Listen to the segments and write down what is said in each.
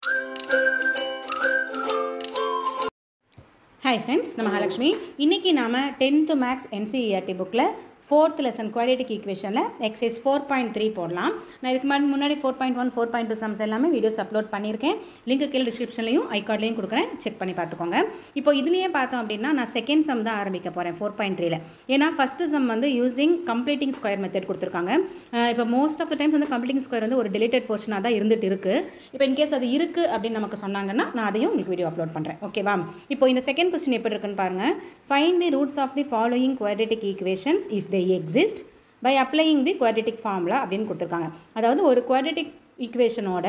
hi friends நம்ம மகாலட்சுமி இன்றைக்கி நாம் டென்த்து மேக்ஸ் என்சிஇஆர்டி புக்கில் ஃபோர்த் லெசன் குவாடிட்டிக் ஈக்குவேஷனில் எக்ஸைஸ் ஃபோர் பாயிண்ட் த்ரீ போடலாம் நான் இதுக்கு முன்னாடி முன்னாடி four point one four point two sums எல்லாமே வீடியோஸ் அப்லோட் பண்ணியிருக்கேன் லிங்க் கீழே டிஸ்கிரிப்ஷன்லையும் ஐகார்ட்லையும் கொடுக்குறேன் செக் பண்ணி பார்த்துக்கோங்க இப்போ இதுலேயே பார்த்தோம் அப்படின்னா நான் செகண்ட் சம் தான் ஆரம்பிக்க போகிறேன் ஃபோர் பாயிண்ட் த்ரீல ஏன்னா ஃபஸ்ட்டு சம் வந்து யூசிங் கம்ப்ளீட்டிங் ஸ்கொயர் மெத்தட் கொடுத்துருக்காங்க அஹ் இப்போ மோஸ்ட் ஆஃப் த டைம்ஸ் வந்து கம்ப்ளீட்டிங் ஸ்கொயர் வந்து ஒரு டிலேட்டட் போர்ஷனாக தான் இருந்துட்டு இருக்குது இப்போ இன்கேஸ் அது இருக்குது அப்படின்னு நமக்கு சொன்னாங்கன்னா நான் அதையும் உங்களுக்கு வீடியோ அப்லோட் பண்ணுறேன் ஓகேவா இப்போ இந்த செகண்ட் கொஸ்டின் எப்படி இருக்குன்னு பாருங்கள் find the roots of the following quadratic equations if they exist by applying the quadratic formula அப்படின்னு கொடுத்துருக்காங்க அதாவது ஒரு குவாட்ரேட்டிக் ஈக்குவேஷனோட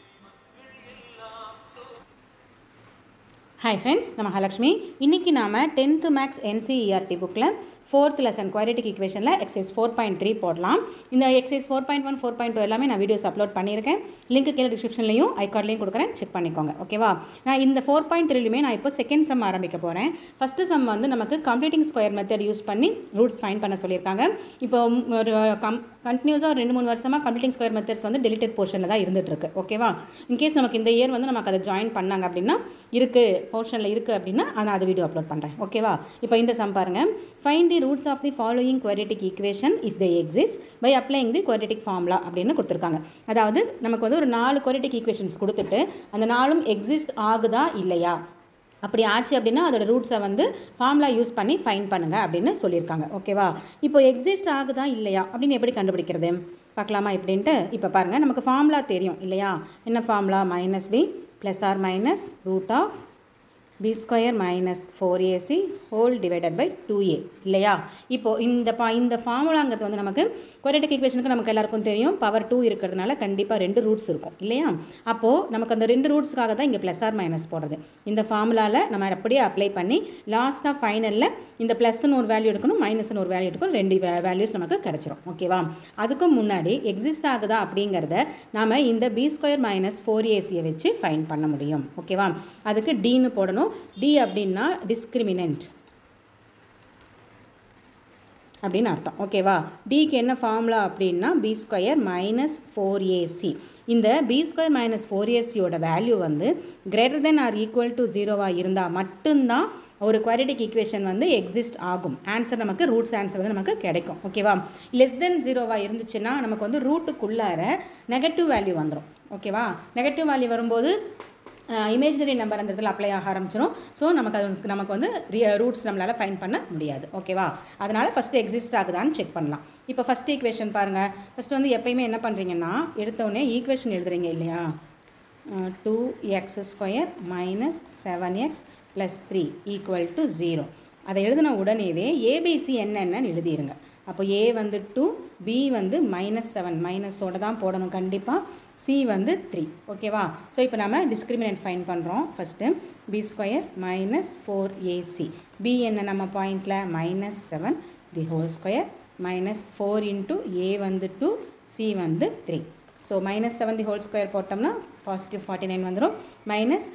ஹாய் ஃப்ரெண்ட்ஸ் நம்ம மகாலட்சுமி இன்றைக்கி நாம் டென்த்து மேக்ஸ் என்சிஇஆர்டி புக்கில் ஃபோர்த் லெசன் குவாரிட்டிக் ஈக்குவேஷனில் எக்ஸைஸ் ஃபோர் பாயிண்ட் த்ரீ போடலாம் இந்த exercise four point one four point two எல்லாமே நான் வீடியோஸ் அப்லோட் பண்ணியிருக்கேன் லிங்க் கீழே டிஸ்கிரிப்ஷன்லையும் ஐகார்ட்லையும் கொடுக்குறேன் செக் பண்ணிக்கோங்க ஓகேவா நான் இந்த ஃபோர் பாயிண்ட் த்ரீலுமே நான் இப்போ செகண்ட் சம் ஆரம்பிக்க போகிறேன் ஃபஸ்ட்டு சம் வந்து நமக்கு கம்ப்ளீட்டிங் ஸ்கொயர் மெத்தட் யூஸ் பண்ணி ரூட்ஸ் ஃபைன் பண்ண சொல்லியிருக்காங்க இப்போ ஒரு கம் கண்டினியூஸாக ஒரு ரெண்டு மூணு வருஷமாக கம்ப்ளீட்டிங் ஸ்கொயர் மெத்தட்ஸ் வந்து டெலிட்டட் போர்ஷனில் தான் இருந்துகிட்ருக்கு ஓகேவா இன்கேஸ் நமக்கு இந்த இயர் வந்து நமக்கு அதை ஜாயின் பண்ணாங்க அப்படின்னா இருக்குது போர்ஷனில் இருக்குது அப்படின்னா நான் அதை வீடியோ அப்லோட் பண்ணுறேன் ஓகேவா இப்போ இந்த சம் பாருங்கள் find the roots of the following quadratic equation if they exist by applying the quadratic formula அப்படின்னு கொடுத்துருக்காங்க அதாவது நமக்கு வந்து ஒரு நாலு குவாட்ரேட்டிக் ஈக்குவேஷன்ஸ் கொடுத்துட்டு அந்த நாலும் எக்ஸிஸ்ட் ஆகுதா இல்லையா அப்படி ஆச்சு அப்படின்னா அதோட ரூட்ஸை வந்து ஃபார்முலா யூஸ் பண்ணி ஃபைன் பண்ணுங்கள் அப்படின்னு சொல்லியிருக்காங்க ஓகேவா இப்போ எக்ஸிஸ்ட் ஆகுதா இல்லையா அப்படின்னு எப்படி கண்டுபிடிக்கிறது பார்க்கலாமா எப்படின்ட்டு இப்போ பாருங்கள் நமக்கு ஃபார்முலா தெரியும் இல்லையா என்ன formula minus b plus or minus root of b square minus four a c whole divided by two a இல்லையா இப்போது இந்த பா இந்த ஃபார்முலாங்கிறது வந்து நமக்கு குவாட்ரேட்டிக் ஈக்குவேஷனுக்கு நமக்கு எல்லாருக்கும் தெரியும் பவர் டூ இருக்கிறதுனால கண்டிப்பாக ரெண்டு ரூட்ஸ் இருக்கும் இல்லையா அப்போது நமக்கு அந்த ரெண்டு ரூட்ஸ்க்காக தான் இங்கே ப்ளஸ் ஆர் மைனஸ் போடுறது இந்த ஃபார்முலாவில் நம்ம அப்படியே அப்ளை பண்ணி லாஸ்ட்டாக ஃபைனலில் இந்த ப்ளஸ்ன்னு ஒரு வேல்யூ எடுக்கணும் மைனஸ்னு ஒரு வேல்யூ எடுக்கணும் ரெண்டு வேல்யூஸ் நமக்கு கிடச்சிரும் ஓகேவா அதுக்கு முன்னாடி எக்ஸிஸ்ட் ஆகுதா அப்படிங்கிறத நாம் இந்த பி ஸ்கொயர் மைனஸ் ஃபோர் ஏசியை வச்சு ஃபைன் பண்ண முடியும் ஓகேவா அதுக்கு டீன்னு போடணும் டி அப்படின்னா டிஸ்கிரிமினன்ட் அப்படின்னு அர்த்தம் ஓகேவா டிக்கு என்ன ஃபார்முலா அப்படின்னா b square minus four a c இந்த பி ஸ்கொயர் மைனஸ் ஃபோர் ஏசியோட வேல்யூ வந்து greater then or equal to ஜீரோவாக இருந்தால் மட்டும்தான் ஒரு குவாரிட்டிக் ஈக்குவேஷன் வந்து எக்ஸிஸ்ட் ஆகும் ஆன்சர் நமக்கு ரூட்ஸ் ஆன்சர் வந்து நமக்கு கிடைக்கும் ஓகேவா லெஸ் தென் ஜீரோவாக இருந்துச்சுன்னா நமக்கு வந்து ரூட்டுக்குள்ளார நெகட்டிவ் வேல்யூ வந்துடும் ஓகேவா நெகட்டிவ் வேல்யூ வரும்போது இமேஜினரி நம்பர் அந்த இடத்துல அப்ளை ஆக ஆரம்பிச்சிடும் ஸோ நமக்கு அது நமக்கு வந்து ரூட்ஸ் நம்மளால் ஃபைன் பண்ண முடியாது ஓகேவா அதனால் ஃபஸ்ட்டு எக்ஸிஸ்ட் ஆகுதான்னு செக் பண்ணலாம் இப்போ ஃபஸ்ட் ஈக்குவேஷன் பாருங்கள் ஃபஸ்ட்டு வந்து எப்பயுமே என்ன பண்ணுறீங்கன்னா எடுத்தோடனே ஈக்குவேஷன் எழுதுறீங்க இல்லையா two x square minus seven x plus three equal to zero அதை எழுதின உடனேவே ஏபிசி என்னென்னு எழுதிருங்க அப்போ ஏ வந்து டூ பி வந்து மைனஸ் செவன் மைனஸோட தான் போடணும் கண்டிப்பாக சி வந்து த்ரீ ஓகேவா ஸோ இப்போ நம்ம டிஸ்கிரிமினன்ட் ஃபைன் பண்ணுறோம் first b square minus four a c b என்ன நம்ம பாயிண்டில் minus seven the whole square minus four into a வந்து டூ சி வந்து three so minus seven the whole square போட்டோம்னா பாசிட்டிவ் ஃபார்ட்டி நைன் வந்துடும் minus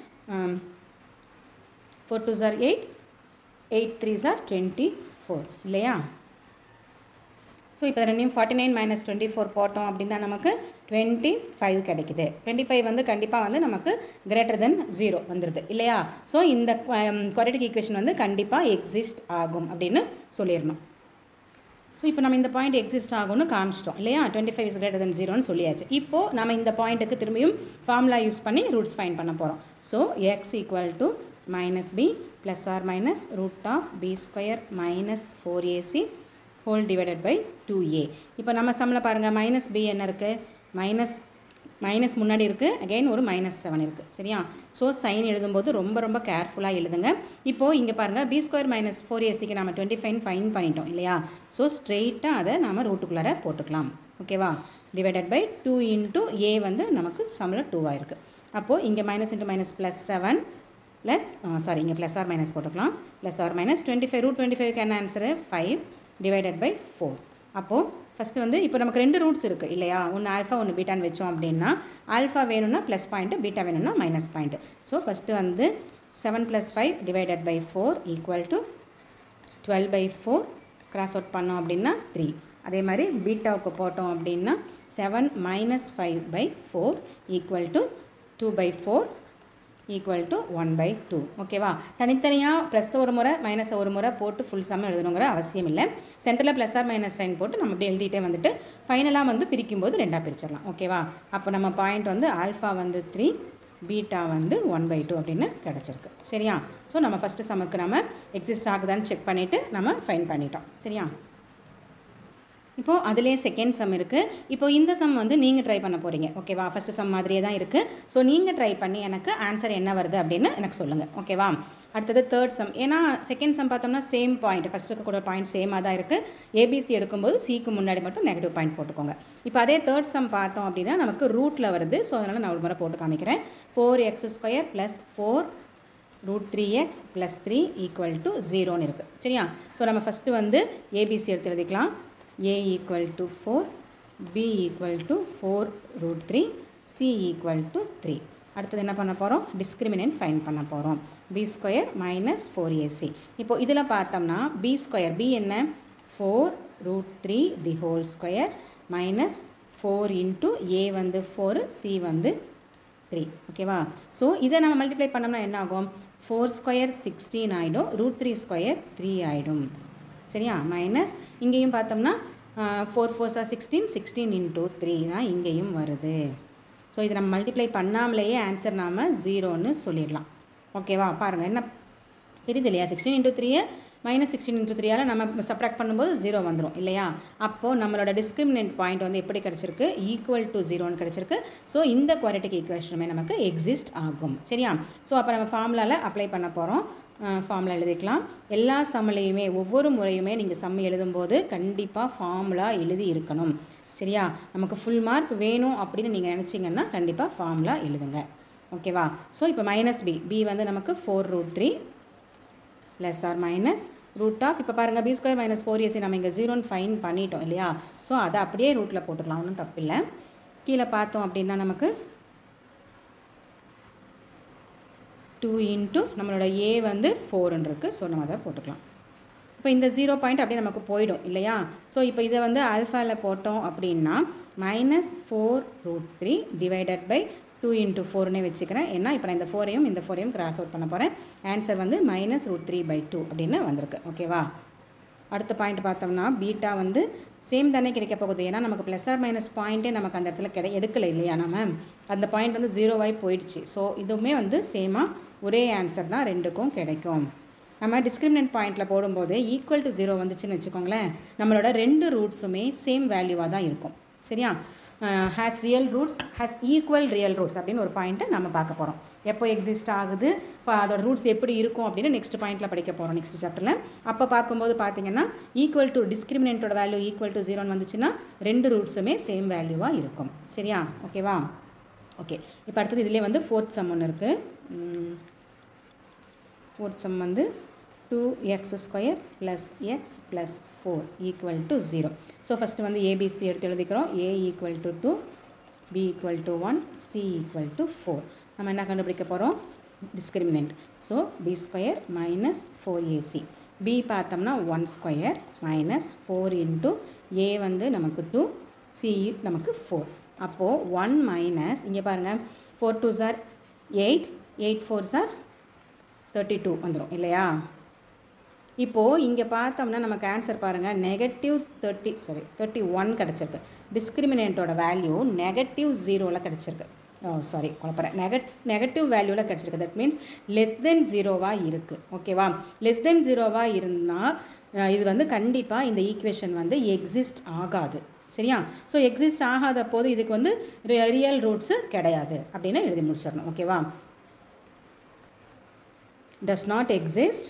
four two are eight eight three are twenty four இல்லையா so இப்போ ரெண்டையும் forty nine minus twenty four போட்டோம் அப்படின்னா நமக்கு டுவெண்ட்டி ஃபைவ் கிடைக்குது டுவெண்ட்டி ஃபைவ் வந்து கண்டிப்பாக வந்து நமக்கு கிரேட்டர் தென் ஜீரோ வந்துடுது இல்லையா ஸோ இந்த குவாரிட்டிக் ஈக்குவேஷன் வந்து கண்டிப்பாக எக்ஸிஸ்ட் ஆகும் அப்படின்னு சொல்லிடணும் ஸோ இப்போ நம்ம இந்த பாயிண்ட் எக்ஸிஸ்ட் ஆகும்னு காமிச்சிட்டோம் இல்லையா twenty five is greater than ஜீரோன்னு சொல்லியாச்சு இப்போது நம்ம இந்த பாயிண்ட்டுக்கு திரும்பியும் ஃபார்முலா யூஸ் பண்ணி ரூட்ஸ் ஃபைன் பண்ண போகிறோம் so x equal to minus b plus or minus root of b square minus four a c whole divided by two a இப்போ நம்ம சம்மில் பாருங்கள் மைனஸ் பி என்ன இருக்குது மைனஸ் மைனஸ் முன்னாடி இருக்குது அகெயின் ஒரு மைனஸ் செவன் இருக்குது சரியா ஸோ சைன் எழுதும்போது ரொம்ப ரொம்ப கேர்ஃபுல்லாக எழுதுங்க இப்போது இங்கே பாருங்கள் பி ஸ்கொயர் மைனஸ் ஃபோர் ஏசிக்கு நம்ம டுவெண்ட்டி ஃபைன் ஃபைன் பண்ணிட்டோம் இல்லையா ஸோ ஸ்ட்ரெயிட்டாக அதை நம்ம ரூட்டுக்குள்ளார போட்டுக்கலாம் ஓகேவா divided by two into a வந்து நமக்கு சம்மில் டூவாக இருக்குது அப்போது இங்கே minus into minus plus seven plus sorry இங்கே ப்ளஸ் ஆர் மைனஸ் போட்டுக்கலாம் plus or minus twenty five root twenty ஃபைவ்க்கு என்ன answer five divided by four அப்போது ஃபஸ்ட்டு வந்து இப்போ நமக்கு ரெண்டு ரூட்ஸ் இருக்குது இல்லையா ஒன்று ஆல்ஃபா ஒன்று பீட்டான்னு வச்சோம் அப்படின்னா ஆல்ஃபா வேணும்னா ப்ளஸ் பாயிண்ட்டு பீட்டா வேணும்னா மைனஸ் பாயிண்ட்டு ஸோ ஃபஸ்ட்டு வந்து seven plus five divided by four equal to twelve by four cross out பண்ணோம் அப்படின்னா த்ரீ அதே மாதிரி பீட்டாவுக்கு போட்டோம் அப்படின்னா seven minus five by four equal to two by four equal to one by two ஓகேவா தனித்தனியாக ப்ளஸ் ஒரு முறை மைனஸ் ஒரு முறை போட்டு ஃபுல் சம் எழுதணுங்கிற அவசியம் இல்லை சென்டரில் ப்ளஸ் ஆர் மைனஸ் சைன் போட்டு நம்ம அப்படியே எழுதிட்டே வந்துட்டு ஃபைனலாக வந்து பிரிக்கும்போது ரெண்டாக பிரிச்சிடலாம் ஓகேவா அப்போ நம்ம பாயிண்ட் வந்து ஆல்ஃபா வந்து த்ரீ பீட்டா வந்து ஒன் பை டூ அப்படின்னு கிடச்சிருக்கு சரியா ஸோ நம்ம ஃபஸ்ட்டு சம்முக்கு நம்ம எக்ஸிஸ்ட் ஆகுதான்னு செக் பண்ணிவிட்டு நம்ம ஃபைன் பண்ணிட்டோம் சரியா இப்போது அதிலே செகண்ட் சம் இருக்குது இப்போ இந்த சம் வந்து நீங்கள் ட்ரை பண்ண போகிறீங்க ஓகேவா ஃபஸ்ட்டு சம் மாதிரியே தான் இருக்குது ஸோ நீங்கள் ட்ரை பண்ணி எனக்கு ஆன்சர் என்ன வருது அப்படின்னு எனக்கு சொல்லுங்கள் ஓகேவா அடுத்தது தேர்ட் சம் ஏன்னா செகண்ட் சம் பார்த்தோம்னா சேம் பாயிண்ட் ஃபஸ்ட்டு கூட பாயிண்ட் சேமாக தான் இருக்குது ஏபிசி எடுக்கும்போது சிக்கு முன்னாடி மட்டும் நெகட்டிவ் பாயிண்ட் போட்டுக்கோங்க இப்போ அதே தேர்ட் சம் பார்த்தோம் அப்படின்னா நமக்கு ரூட்டில் வருது ஸோ அதனால் நான் ஒரு முறை போட்டு காமிக்கிறேன் four x square plus four root three x plus three equal to ஜீரோன்னு இருக்குது சரியா ஸோ நம்ம ஃபஸ்ட்டு வந்து ஏபிசி எடுத்து எழுதிக்கலாம் a equal to 4 b equal to 4 root 3 c equal to 3 அடுத்தது என்ன பண்ண போகிறோம் டிஸ்கிரிமினன்ட் ஃபைன் பண்ண போகிறோம் b square minus four a c இப்போ இதில் பார்த்தோம்னா பி ஸ்கொயர் பி என்ன four root three the whole square minus four into a வந்து ஃபோரு சி வந்து த்ரீ ஓகேவா ஸோ இதை நம்ம மல்டிப்ளை பண்ணோம்னா என்ன ஆகும் ஃபோர் ஸ்கொயர் சிக்ஸ்டீன் ஆகிடும் ரூட் த்ரீ ஸ்கொயர் த்ரீ ஆகிடும் சரியா மைனஸ் இங்கேயும் பார்த்தோம்னா four four are sixteen sixteen into three தான் இங்கேயும் வருது ஸோ இதை நம்ம மல்டிப்ளை பண்ணாமலேயே ஆன்சர் நாம் ஜீரோன்னு சொல்லிடலாம் ஓகேவா பாருங்கள் என்ன தெரியுது இல்லையா சிக்ஸ்டீன் இன்ட்டு த்ரீயை மைனஸ் சிக்ஸ்டீன் இன்ட்டு த்ரீயால் நம்ம சப்ராக்ட் பண்ணும்போது ஜீரோ வந்துடும் இல்லையா அப்போது நம்மளோட டிஸ்கிரிமினன்ட் பாயிண்ட் வந்து எப்படி கிடச்சிருக்கு ஈக்குவல் டு ஜீரோன்னு கிடச்சிருக்கு ஸோ இந்த குவாரிட்டிக் ஈக்குவேஷனுமே நமக்கு எக்ஸிஸ்ட் ஆகும் சரியா ஸோ அப்போ நம்ம ஃபார்முலாவில் அப்ளை பண்ண போகிறோம் ஃபார்முலா எழுதிக்கலாம் எல்லா சம்லையுமே ஒவ்வொரு முறையுமே நீங்கள் சம் எழுதும்போது கண்டிப்பாக ஃபார்முலா எழுதி இருக்கணும் சரியா நமக்கு ஃபுல் மார்க் வேணும் அப்படின்னு நீங்கள் நினச்சிங்கன்னா கண்டிப்பாக ஃபார்முலா எழுதுங்க ஓகேவா ஸோ இப்போ மைனஸ் பி பி வந்து நமக்கு four root three plus or minus root of இப்போ பாருங்கள் b square minus four a c நம்ம இங்கே ஜீரோன்னு ஃபைன் பண்ணிட்டோம் இல்லையா ஸோ அதை அப்படியே ரூட்டில் போட்டுக்கலாம் ஒன்றும் தப்பில்லை கீழே பார்த்தோம் அப்படின்னா நமக்கு டூ இன்ட்டு நம்மளோட ஏ வந்து ஃபோர்னு இருக்குது ஸோ நம்ம அதை போட்டுக்கலாம் இப்போ இந்த ஜீரோ பாயிண்ட் அப்படியே நமக்கு போயிடும் இல்லையா ஸோ இப்போ இதை வந்து ஆல்ஃபாவில் போட்டோம் அப்படின்னா minus four root three divided by two into ஃபோர்னே வச்சுக்கிறேன் ஏன்னா இப்போ நான் இந்த ஃபோரையும் இந்த ஃபோரையும் கிராஸ் அவுட் பண்ண போகிறேன் ஆன்சர் வந்து minus root three by two அப்படின்னு வந்திருக்கு ஓகேவா அடுத்த பாயிண்ட் பார்த்தோம்னா பீட்டா வந்து சேம் தானே கிடைக்க போகுது ஏன்னா நமக்கு ப்ளஸ் ஆர் மைனஸ் பாயிண்ட்டே நமக்கு அந்த இடத்துல கிடை எடுக்கலை இல்லையா நம்ம அந்த பாயிண்ட் வந்து ஜீரோவாகி போயிடுச்சு ஸோ இதுவுமே வந்து சேமாக ஒரே ஆன்சர் தான் ரெண்டுக்கும் கிடைக்கும் நம்ம டிஸ்கிரிமினன்ட் பாயிண்டில் போடும்போது ஈக்குவல் டு ஜீரோ வந்துச்சுன்னு வச்சுக்கோங்களேன் நம்மளோட ரெண்டு ரூட்ஸுமே சேம் வேல்யூவாக தான் இருக்கும் சரியா has real roots has equal real roots அப்படின்னு ஒரு பாயிண்ட்டை நம்ம பார்க்க போகிறோம் எப்போ எக்ஸிஸ்ட் ஆகுது இப்போ அதோட ரூட்ஸ் எப்படி இருக்கும் அப்படின்னு நெக்ஸ்ட் பாயிண்ட்டில் படிக்க போகிறோம் நெக்ஸ்ட் சாப்டரில் அப்போ பார்க்கும்போது பார்த்தீங்கன்னா ஈக்குவல் டு டிஸ்கிரிமினன்ட்டோட வேல்யூ ஈக்குவல் டு ஜீரோன்னு வந்துச்சுன்னா ரெண்டு ரூட்ஸுமே சேம் வேல்யூவாக இருக்கும் சரியா ஓகேவா ஓகே இப்போ அடுத்தது இதிலே வந்து ஃபோர்த் சம் ஒன்று இருக்குது ஃபோர்த் சம் வந்து two x square plus x plus four equal to zero so first வந்து ஏபிசி எடுத்து எழுதிக்கிறோம் a equal to two b equal to one c equal to four நம்ம என்ன கண்டுபிடிக்க போகிறோம் discriminant so b square minus four a c b பார்த்தோம்னா one square minus four into a வந்து நமக்கு டூ சி நமக்கு ஃபோர் அப்போது ஒன் மைனஸ் இங்கே பாருங்கள் four two are eight eight four are thirty two வந்துடும் இல்லையா இப்போது இங்கே பார்த்தோம்னா நமக்கு ஆன்சர் பாருங்கள் negative thirty sorry thirty one கிடச்சிருக்கு டிஸ்கிரிமினேட்டோட வேல்யூ நெகட்டிவ் ஜீரோவில் கிடச்சிருக்கு ஓ சாரி குழப்பறேன் நெகட் நெகட்டிவ் வேல்யூவில் கிடச்சிருக்கு தட் மீன்ஸ் லெஸ் தென் ஜீரோவாக இருக்குது ஓகேவா லெஸ் தென் ஜீரோவாக இருந்தால் இது வந்து கண்டிப்பாக இந்த ஈக்குவேஷன் வந்து எக்ஸிஸ்ட் ஆகாது சரியா ஸோ எக்ஸிஸ்ட் ஆகாத போது இதுக்கு வந்து ரியல் ரூட்ஸு கிடையாது அப்படின்னு எழுதி முடிச்சிடணும் ஓகேவா does not exist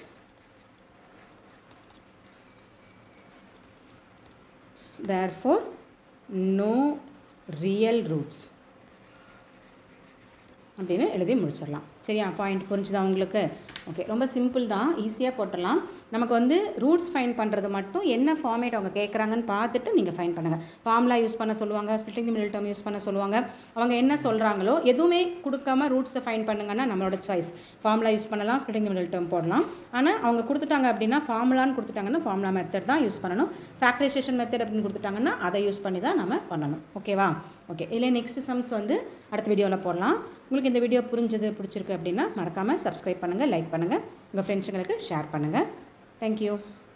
therefore no real roots அப்படின்னு எழுதி முடிச்சிடலாம் சரியா பாயிண்ட் புரிஞ்சுதா உங்களுக்கு ஓகே ரொம்ப சிம்பிள் தான் ஈஸியாக போட்டுடலாம் நமக்கு வந்து ரூட்ஸ் ஃபைன் பண்ணுறது மட்டும் என்ன ஃபார்மேட் அவங்க கேட்குறாங்கன்னு பார்த்துட்டு நீங்கள் ஃபைன் பண்ணுங்கள் ஃபார்முலா யூஸ் பண்ண சொல்லுவாங்க splitting the middle term use பண்ண சொல்லுவாங்க அவங்க என்ன சொல்கிறாங்களோ எதுவுமே கொடுக்காம ரூட்ஸை ஃபைன் பண்ணுங்கன்னா நம்மளோட சாய்ஸ் ஃபார்முலா யூஸ் பண்ணலாம் ஸ்பிளிட்டிங் தி மிடில் டேர்ம் போடலாம் ஆனால் அவங்க கொடுத்துட்டாங்க அப்படின்னா ஃபார்முலான்னு கொடுத்துட்டாங்கன்னா ஃபார்முலா மெத்தட் தான் யூஸ் பண்ணணும் ஃபேக்டரைசேஷன் மெத்தட் அப்படின்னு கொடுத்துட்டாங்கன்னா அதை யூஸ் பண்ணி தான் நம்ம பண்ணணும் ஓகேவா ஓகே இதில் நெக்ஸ்ட் சம்ஸ் வந்து அடுத்த வீடியோவில் போடலாம் உங்களுக்கு இந்த வீடியோ புரிஞ்சது பிடிச்சிருக்கு அப்படின்னா மறக்காமல் சப்ஸ்கிரைப் பண்ணுங்கள் லைக் பண்ணுங்கள் உங்கள் ஃப்ரெண்ட்ஸுங்களுக்கு ஷேர் பண்ணுங்கள் தேங்க்யூ